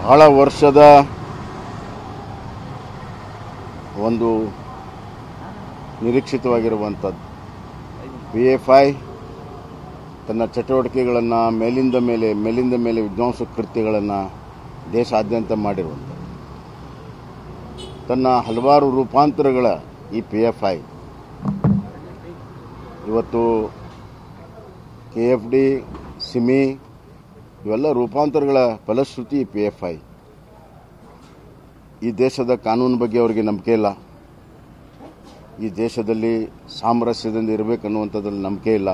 ಬಹಳ ವರ್ಷದ ಒಂದು ನಿರೀಕ್ಷಿತವಾಗಿರುವಂಥದ್ದು ಪಿ ಎಫ್ ಐ ತನ್ನ ಚಟುವಟಿಕೆಗಳನ್ನು ಮೇಲಿಂದ ಮೇಲೆ ಮೇಲಿಂದ ಮೇಲೆ ವಿಧ್ವಂಸ ಕೃತ್ಯಗಳನ್ನು ದೇಶಾದ್ಯಂತ ಮಾಡಿರುವಂಥದ್ದು ತನ್ನ ಹಲವಾರು ರೂಪಾಂತರಗಳ ಈ ಪಿ ಎಫ್ ಐ ಇವತ್ತು ಕೆ ಎಫ್ ಡಿ ಸಿಮಿ ಇವೆಲ್ಲ ರೂಪಾಂತರಗಳ ಫಲಶ್ರುತಿ ಪಿ ಎಫ್ ಐ ಈ ದೇಶದ ಕಾನೂನು ಬಗ್ಗೆ ಅವರಿಗೆ ನಂಬಿಕೆ ಇಲ್ಲ ಈ ದೇಶದಲ್ಲಿ ಸಾಮರಸ್ಯದಿಂದ ಇರಬೇಕನ್ನುವಂಥದ್ರಲ್ಲಿ ನಂಬಿಕೆ ಇಲ್ಲ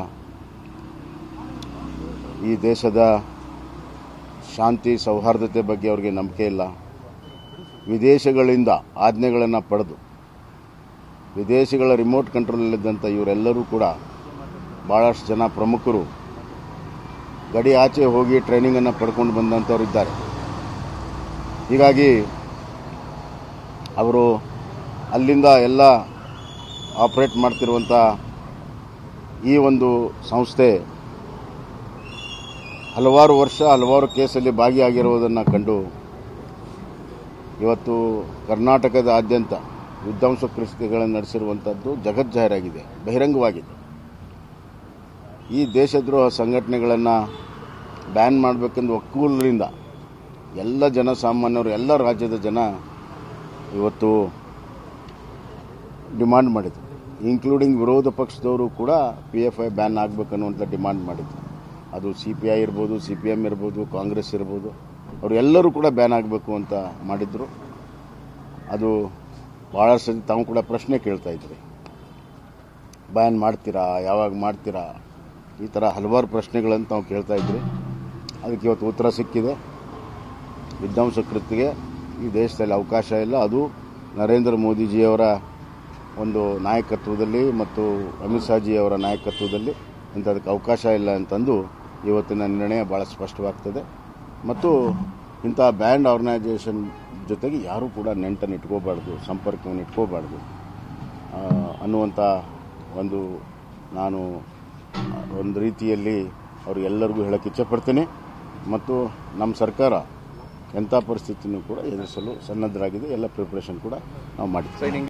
ಈ ದೇಶದ ಶಾಂತಿ ಸೌಹಾರ್ದತೆ ಬಗ್ಗೆ ಅವರಿಗೆ ನಂಬಿಕೆ ಇಲ್ಲ ವಿದೇಶಗಳಿಂದ ಆಜ್ಞೆಗಳನ್ನು ಪಡೆದು ವಿದೇಶಗಳ ರಿಮೋಟ್ ಕಂಟ್ರೋಲಲ್ಲಿದ್ದಂಥ ಇವರೆಲ್ಲರೂ ಕೂಡ ಭಾಳಷ್ಟು ಜನ ಪ್ರಮುಖರು ಗಡಿ ಆಚೆ ಹೋಗಿ ಟ್ರೈನಿಂಗನ್ನು ಪಡ್ಕೊಂಡು ಬಂದಂಥವ್ರು ಇದ್ದಾರೆ ಹೀಗಾಗಿ ಅವರು ಅಲ್ಲಿಂದ ಎಲ್ಲ ಆಪ್ರೇಟ್ ಮಾಡ್ತಿರುವಂಥ ಈ ಒಂದು ಸಂಸ್ಥೆ ಹಲವಾರು ವರ್ಷ ಹಲವಾರು ಕೇಸಲ್ಲಿ ಭಾಗಿಯಾಗಿರುವುದನ್ನು ಕಂಡು ಇವತ್ತು ಕರ್ನಾಟಕದಾದ್ಯಂತ ವಿಧ್ವಂಸ ಕೃತ್ಯಗಳನ್ನು ನಡೆಸಿರುವಂಥದ್ದು ಜಗಜ್ಜಾಹೀರಾಗಿದೆ ಬಹಿರಂಗವಾಗಿದೆ ಈ ದೇಶದ್ರೋಹ ಸಂಘಟನೆಗಳನ್ನು ಬ್ಯಾನ್ ಮಾಡಬೇಕೆಂದು ಒಕ್ಕೂಲರಿಂದ ಎಲ್ಲ ಜನಸಾಮಾನ್ಯರು ಎಲ್ಲ ರಾಜ್ಯದ ಜನ ಇವತ್ತು ಡಿಮಾಂಡ್ ಮಾಡಿದರು ಇನ್ಕ್ಲೂಡಿಂಗ್ ವಿರೋಧ ಪಕ್ಷದವರು ಕೂಡ ಪಿ ಎಫ್ ಐ ಬ್ಯಾನ್ ಆಗಬೇಕನ್ನುವಂಥ ಡಿಮಾಂಡ್ ಮಾಡಿದರು ಅದು ಸಿ ಪಿ ಐ ಇರ್ಬೋದು ಸಿ ಪಿ ಎಮ್ ಇರ್ಬೋದು ಕಾಂಗ್ರೆಸ್ ಇರ್ಬೋದು ಅವರು ಎಲ್ಲರೂ ಕೂಡ ಬ್ಯಾನ್ ಆಗಬೇಕು ಅಂತ ಮಾಡಿದರು ಅದು ಭಾಳ ಸತಿ ತಾವು ಕೂಡ ಪ್ರಶ್ನೆ ಕೇಳ್ತಾ ಇದ್ರಿ ಬ್ಯಾನ್ ಮಾಡ್ತೀರಾ ಯಾವಾಗ ಮಾಡ್ತೀರಾ ಈ ಥರ ಹಲವಾರು ಪ್ರಶ್ನೆಗಳನ್ನು ತಾವು ಕೇಳ್ತಾ ಇದ್ರಿ ಅದಕ್ಕೆ ಇವತ್ತು ಉತ್ತರ ಸಿಕ್ಕಿದೆ ವಿಧ್ವಂಸ ಕೃತ್ಯಗೆ ಈ ದೇಶದಲ್ಲಿ ಅವಕಾಶ ಇಲ್ಲ ಅದು ನರೇಂದ್ರ ಮೋದಿಜಿಯವರ ಒಂದು ನಾಯಕತ್ವದಲ್ಲಿ ಮತ್ತು ಅಮಿತ್ ಶಾಜಿಯವರ ನಾಯಕತ್ವದಲ್ಲಿ ಇಂಥದಕ್ಕೆ ಅವಕಾಶ ಇಲ್ಲ ಅಂತಂದು ಇವತ್ತಿನ ನಿರ್ಣಯ ಭಾಳ ಸ್ಪಷ್ಟವಾಗ್ತದೆ ಮತ್ತು ಇಂಥ ಬ್ಯಾಂಡ್ ಆರ್ಗನೈಸೇಷನ್ ಜೊತೆಗೆ ಯಾರೂ ಕೂಡ ನೆಂಟನ್ನು ಇಟ್ಕೋಬಾರ್ದು ಸಂಪರ್ಕವನ್ನು ಇಟ್ಕೋಬಾರ್ದು ಆ, ಅನ್ನುವಂಥ ಒಂದು ನಾನು ಒಂದು ರೀತಿಯಲ್ಲಿ ಅವ್ರಿಗೆಲ್ಲರಿಗೂ ಹೇಳಕ್ಕೆ ಇಚ್ಛೆಪಡ್ತೀನಿ ಮತ್ತು ನಮ್ಮ ಸರ್ಕಾರ ಎಂಥ ಪರಿಸ್ಥಿತಿನೂ ಕೂಡ ಎದುರಿಸಲು ಸನ್ನದ್ಧರಾಗಿದೆ ಎಲ್ಲ ಪ್ರಿಪ್ರೇಷನ್ ಕೂಡ ನಾವು ಮಾಡಿದ್ದೀವಿ